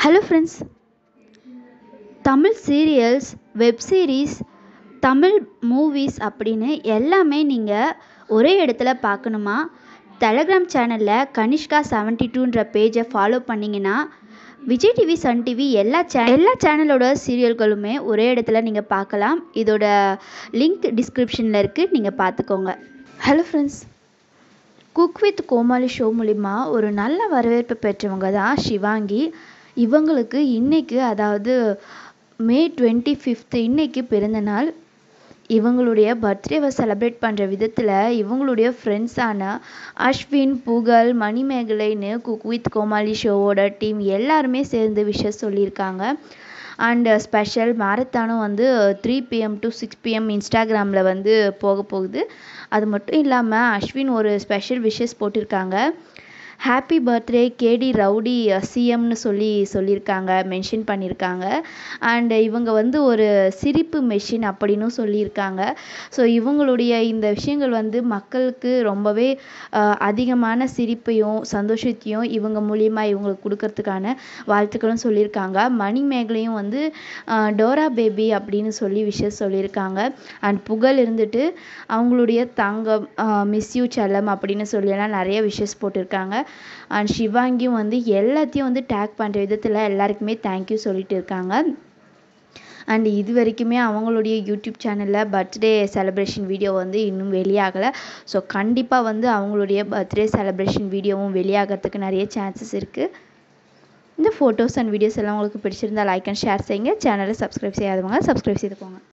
hello friends Tamil serials web series Tamil movies அப்படின்னு எல்லாமே நீங்கள் ஒரே இடத்துல பார்க்கணுமா டெலகிராம் சேனலில் கனிஷ்கா செவன்ட்டி டூன்ற பேஜை ஃபாலோ பண்ணிங்கன்னா விஜய் டிவி சன் டிவி எல்லா சே எல்லா சேனலோட சீரியல்களுமே ஒரே இடத்துல நீங்கள் பார்க்கலாம் இதோட லிங்க் டிஸ்கிரிப்ஷனில் இருக்குது நீங்கள் பார்த்துக்கோங்க hello friends cook with Comali show மூலிமா ஒரு நல்ல வரவேற்பு பெற்றவங்க தான் சிவாங்கி இவங்களுக்கு இன்னைக்கு அதாவது மே டுவெண்ட்டி ஃபிஃப்த்து இன்னைக்கு பிறந்தநாள் இவங்களுடைய பர்த்டேவை செலிப்ரேட் பண்ணுற விதத்தில் இவங்களுடைய ஃப்ரெண்ட்ஸான அஸ்வின் புகழ் மணிமேகலைன்னு குக் வித் கோமாளி ஷோவோட டீம் எல்லாருமே சேர்ந்து விஷஸ் சொல்லியிருக்காங்க அண்ட் ஸ்பெஷல் மேரத்தானும் வந்து three PM to six PM இன்ஸ்டாகிராமில் வந்து போக போகுது அது மட்டும் இல்லாமல் அஸ்வின் ஒரு ஸ்பெஷல் விஷஸ் போட்டிருக்காங்க ஹாப்பி பர்த்டே கேடி ரவுடி சிஎம்னு சொல்லி சொல்லியிருக்காங்க மென்ஷன் பண்ணியிருக்காங்க அண்ட் இவங்க வந்து ஒரு சிரிப்பு மெஷின் அப்படின்னு சொல்லியிருக்காங்க ஸோ இவங்களுடைய இந்த விஷயங்கள் வந்து மக்களுக்கு ரொம்பவே அதிகமான சிரிப்பையும் சந்தோஷத்தையும் இவங்க மூலியமாக இவங்களுக்கு கொடுக்கறதுக்கான வாழ்த்துக்களும் சொல்லியிருக்காங்க மணிமேகலையும் வந்து டோரா பேபி அப்படின்னு சொல்லி விஷயம் சொல்லியிருக்காங்க அண்ட் புகழ் இருந்துட்டு அவங்களுடைய தங்கம் மிஸ்யூ செல்லம் அப்படின்னு சொல்லியெல்லாம் நிறைய விஷஸ் போட்டிருக்காங்க அண்ட் சிவாங்கியும் வந்து எல்லாத்தையும் வந்து டேக் பண்ணுற விதத்தில் எல்லாருக்குமே தேங்க்யூ சொல்லிட்டு இருக்காங்க அண்ட் இது வரைக்குமே அவங்களுடைய யூடியூப் சேனலில் பர்த்டே செலிப்ரேஷன் வீடியோ வந்து இன்னும் வெளியாகலை ஸோ கண்டிப்பாக வந்து அவங்களுடைய பர்த்டே செலிப்ரேஷன் வீடியோவும் வெளியாகிறதுக்கு நிறைய சான்சஸ் இருக்குது இந்த ஃபோட்டோஸ் அண்ட் வீடியோஸ் எல்லாம் உங்களுக்கு பிடிச்சிருந்தா லைக் அண்ட் ஷேர் செய்யுங்க சேனலை சப்ஸ்கிரைப் செய்யாதவங்க சப்ஸ்கிரைப் செய்துக்கோங்க